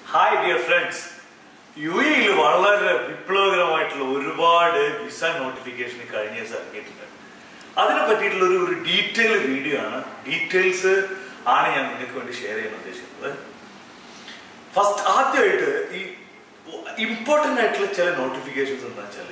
Hi dear friends U എയിൽ വളരെ വിപ്ലവകരമായിട്ടുള്ള ഒരുപാട് വിസ നോട്ടിഫിക്കേഷൻ കഴിഞ്ഞ ദിവസം ഇറങ്ങിയിട്ടുണ്ട് അതിനെ പറ്റിയിട്ടുള്ള ഒരു ഒരു ഡീറ്റെയിൽ വീഡിയോ ആണ് ഡീറ്റെയിൽസ് ആണ് ഞാൻ നിങ്ങൾക്ക് വേണ്ടി ഷെയർ ചെയ്യാൻ ഉദ്ദേശിക്കുന്നത് ഫസ്റ്റ് ആദ്യമായിട്ട് ഈ ഇമ്പോർട്ടൻ്റ് ആയിട്ടുള്ള ചില നോട്ടിഫിക്കേഷൻസ് എന്താ വെച്ചാൽ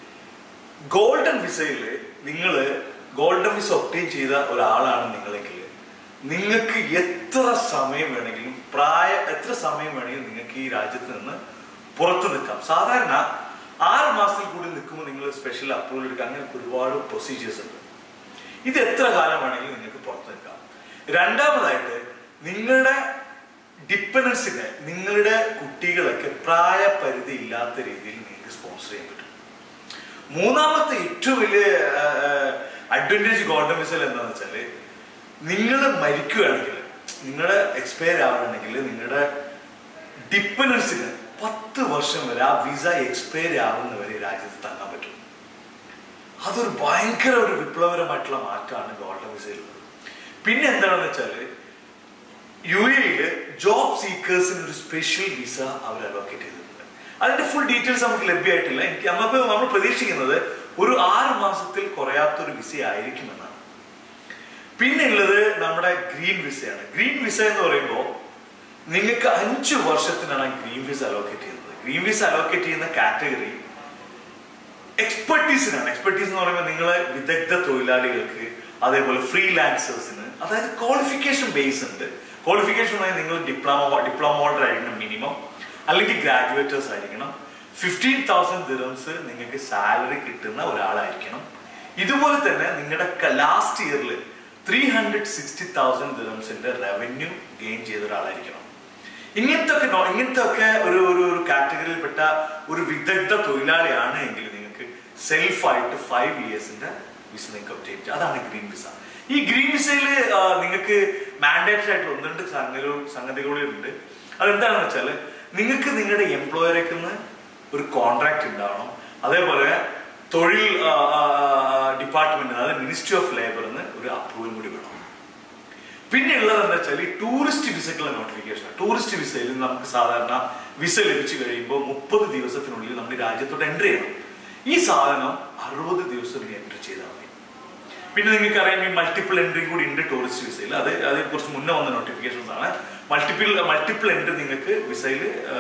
ഗോൾഡൻ വിസയിൽ നിങ്ങൾ ഗോൾഡൻ വിസ ഒപ്റ്റെയിൻ ചെയ്ത ഒരാളാണ് നിങ്ങളെങ്കിൽ നിങ്ങൾക്ക് എത്ര സമയം വേണമെങ്കിലും പ്രായ എത്ര സമയം വേണമെങ്കിലും നിങ്ങൾക്ക് ഈ രാജ്യത്ത് നിന്ന് പുറത്ത് നിൽക്കാം സാധാരണ ആറ് മാസത്തിൽ കൂടി നിൽക്കുമ്പോൾ നിങ്ങൾ സ്പെഷ്യൽ അപ്രൂവൽ എടുക്കുക അങ്ങനെ ഒരുപാട് പ്രൊസീജിയേഴ്സ് ഉണ്ട് ഇത് എത്ര കാലം വേണമെങ്കിലും നിങ്ങൾക്ക് പുറത്ത് നിൽക്കാം രണ്ടാമതായിട്ട് നിങ്ങളുടെ ഡിപ്പെൻഡൻസിനെ നിങ്ങളുടെ കുട്ടികളൊക്കെ പ്രായപരിധി ഇല്ലാത്ത രീതിയിൽ നിങ്ങൾക്ക് സ്പോൺസർ ചെയ്യാൻ പറ്റും മൂന്നാമത്തെ ഏറ്റവും വലിയ അഡ്വാൻറ്റേജ് ഗോൾഡൻ വിസയിൽ എന്താണെന്ന് വെച്ചാൽ നിങ്ങൾ മരിക്കുകയാണെങ്കിൽ നിങ്ങളുടെ എക്സ്പയർ ആവുകയാണെങ്കിൽ നിങ്ങളുടെ ഡിപ്പെൻഡൻസിന് പത്ത് വർഷം വരെ ആ വിസ എക്സ്പയർ ആവുന്നവരെ രാജ്യത്ത് തങ്ങാൻ പറ്റും അതൊരു ഭയങ്കര ഒരു വിപ്ലവകരമായിട്ടുള്ള മാറ്റമാണ് ഗോൾഡൻ വിസയിൽ പിന്നെ എന്താണെന്ന് വെച്ചാൽ യു എയില് ജോബ് സീക്കേഴ്സിന് ഒരു സ്പെഷ്യൽ വിസ അവർ അലോക്കേറ്റ് ചെയ്തിട്ടുണ്ട് അതിന്റെ ഫുൾ ഡീറ്റെയിൽസ് നമുക്ക് ലഭ്യമായിട്ടില്ല എനിക്ക് നമുക്ക് നമ്മൾ പ്രതീക്ഷിക്കുന്നത് ഒരു ആറ് മാസത്തിൽ കുറയാത്തൊരു വിസ ആയിരിക്കുമെന്നാണ് പിന്നെ ഉള്ളത് നമ്മുടെ ഗ്രീൻ വിസയാണ് ഗ്രീൻ വിസ എന്ന് പറയുമ്പോൾ നിങ്ങൾക്ക് അഞ്ച് വർഷത്തിനാണ് ഗ്രീൻ വിസ അലോക്കേറ്റ് ചെയ്യുന്നത് ഗ്രീൻ വിസ അലോക്കേറ്റ് ചെയ്യുന്ന കാറ്റഗറി എക്സ്പെർട്ടീസിനാണ് എക്സ്പെർട്ടീസ് എന്ന് പറയുമ്പോൾ നിങ്ങളെ വിദഗ്ധ തൊഴിലാളികൾക്ക് അതേപോലെ ഫ്രീലാൻസേഴ്സിന് അതായത് ക്വാളിഫിക്കേഷൻ ബേസ് ഉണ്ട് ക്വാളിഫിക്കേഷൻ നിങ്ങൾ ഡിപ്ലോമ ഡിപ്ലോമ ഹോൾഡർ ആയിരിക്കണം മിനിമം അല്ലെങ്കിൽ ഗ്രാജുവേറ്റേഴ്സ് ആയിരിക്കണം ഫിഫ്റ്റീൻ തൗസൻഡ് ദിറംസ് നിങ്ങൾക്ക് സാലറി കിട്ടുന്ന ഒരാളായിരിക്കണം ഇതുപോലെ തന്നെ നിങ്ങളുടെ ലാസ്റ്റ് ഇയറിൽ ത്രീ ഹൺഡ്രഡ് സിക്സ്റ്റി തൗസൻഡ് ദിറംസിന്റെ റവന്യൂ ഗെയിൻ ചെയ്ത ഒരാളായിരിക്കണം ഇങ്ങനത്തെ ഒക്കെ നോ- ഇങ്ങനത്തെ ഒക്കെ ഒരു ഒരു ഒരു കാറ്റഗറിയിൽപ്പെട്ട ഒരു വിദഗ്ധ തൊഴിലാളിയാണ് എങ്കിൽ നിങ്ങൾക്ക് സെൽഫായിട്ട് ഫൈവ് ഇയേഴ്സിന്റെ വിസ നിങ്ങൾക്ക് ഒബ്റ്റെയിൻ ചെയ്യാം അതാണ് ഗ്രീൻ വിസ ഈ ഗ്രീൻ വിസയിൽ നിങ്ങൾക്ക് മാൻഡേറ്ററി ആയിട്ട് ഒന്ന് രണ്ട് സംഗതികൾ സംഗതികളുണ്ട് അതെന്താണെന്ന് വെച്ചാൽ നിങ്ങൾക്ക് നിങ്ങളുടെ എംപ്ലോയറേക്ക് നിന്ന് ഒരു കോൺട്രാക്ട് ഉണ്ടാവണം അതേപോലെ തൊഴിൽ ഡിപ്പാർട്ട്മെന്റ് അതായത് മിനിസ്ട്രി ഓഫ് ലേബറിന് ഒരു അപ്രൂവൽ കൂടി വേണം പിന്നെ ഉള്ളത് എന്താ വെച്ചാൽ ഈ ടൂറിസ്റ്റ് വിസക്കുള്ള നോട്ടിഫിക്കേഷൻ ടൂറിസ്റ്റ് വിസയിൽ നമുക്ക് സാധാരണ വിസ ലഭിച്ചു കഴിയുമ്പോൾ മുപ്പത് ദിവസത്തിനുള്ളിൽ നമ്മൾ ഈ രാജ്യത്തോട്ട് എൻട്രി ചെയ്യണം ഈ സാധനം അറുപത് ദിവസം എൻട്രി ചെയ്താൽ മതി പിന്നെ നിങ്ങൾക്ക് അറിയാം ഈ മൾട്ടിപ്പിൾ എൻട്രി കൂടി ഉണ്ട് ടൂറിസ്റ്റ് വിസയിൽ അത് അത് കുറച്ച് മുന്നേ വന്ന നോട്ടിഫിക്കേഷൻസ് ആണ് മൾട്ടിപ്പിൾ മൾട്ടിപ്പിൾ എൻട്രി നിങ്ങൾക്ക് വിസയിൽ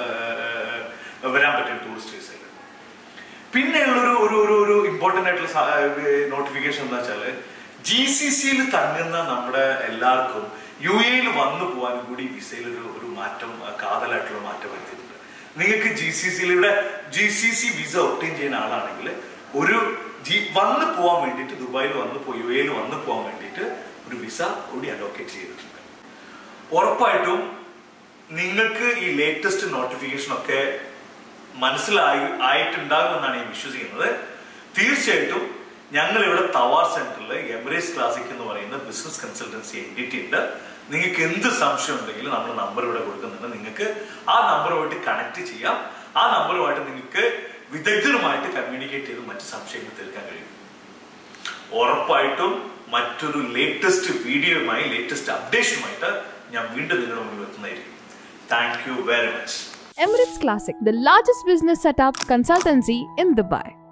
വരാൻ പറ്റും ടൂറിസ്റ്റ് വിസയിൽ പിന്നെ ഉള്ളൊരു ഒരു ഒരു ഒരു ഇമ്പോർട്ടൻ്റ് ആയിട്ടുള്ള നോട്ടിഫിക്കേഷൻ എന്താ വെച്ചാല് ജി സി സിയിൽ തങ്ങുന്ന നമ്മുടെ എല്ലാവർക്കും യു എയിൽ വന്നു പോകാനും കൂടി വിസയിൽ ഒരു ഒരു മാറ്റം ആ, കാതലായിട്ടുള്ള മാറ്റം വരുത്തിയിട്ടുണ്ട് നിങ്ങൾക്ക് ജി സി സിയിലൂടെ G C C visa obtain ചെയ്യുന്ന ആളാണെങ്കിൽ ഒരു ജി വന്നു പോകാൻ വേണ്ടിയിട്ട് ദുബായിൽ വന്നു പോ യു എയിൽ വന്നു പോകാൻ വേണ്ടിയിട്ട് ഒരു വിസ കൂടി അലോക്കേറ്റ് ചെയ്തിട്ടുണ്ട് ഉറപ്പായിട്ടും നിങ്ങൾക്ക് ഈ ലേറ്റസ്റ്റ് നോട്ടിഫിക്കേഷൻ ഒക്കെ മനസ്സിലായി ആയിട്ടുണ്ടാകുമെന്നാണ് ഞാൻ വിശ്വസിക്കുന്നത് തീർച്ചയായിട്ടും ഞങ്ങൾ ഇവിടെ തവാർ സെന്ററിൽ എമറേസ് ക്ലാസിക് എന്ന് പറയുന്ന ബിസിനസ് കൺസൾട്ടൻസി എൻറ്റിറ്റി ഉണ്ട് നിങ്ങൾക്ക് എന്ത് സംശയം ഉണ്ടെങ്കിലും നമ്മൾ നമ്പർ ഇവിടെ കൊടുക്കുന്നുണ്ട് നിങ്ങൾക്ക് ആ നമ്പറുമായിട്ട് കണക്ട് ചെയ്യാം ആ നമ്പറുമായിട്ട് നിങ്ങൾക്ക് വിദഗ്ധരുമായിട്ട് കമ്മ്യൂണിക്കേറ്റ് ചെയ്ത് മറ്റ് സംശയങ്ങൾ തീർക്കാൻ കഴിയും ഉറപ്പായിട്ടും മറ്റൊരു ലേറ്റസ്റ്റ് വീഡിയോയുമായി ലേറ്റസ്റ്റ് അപ്ഡേഷനുമായിട്ട് ഞാൻ വീണ്ടും നിങ്ങളുടെ മുന്നിൽ എത്തുന്നതായിരിക്കും thank you very much Emirates Classic, the largest business setup consultancy in Dubai.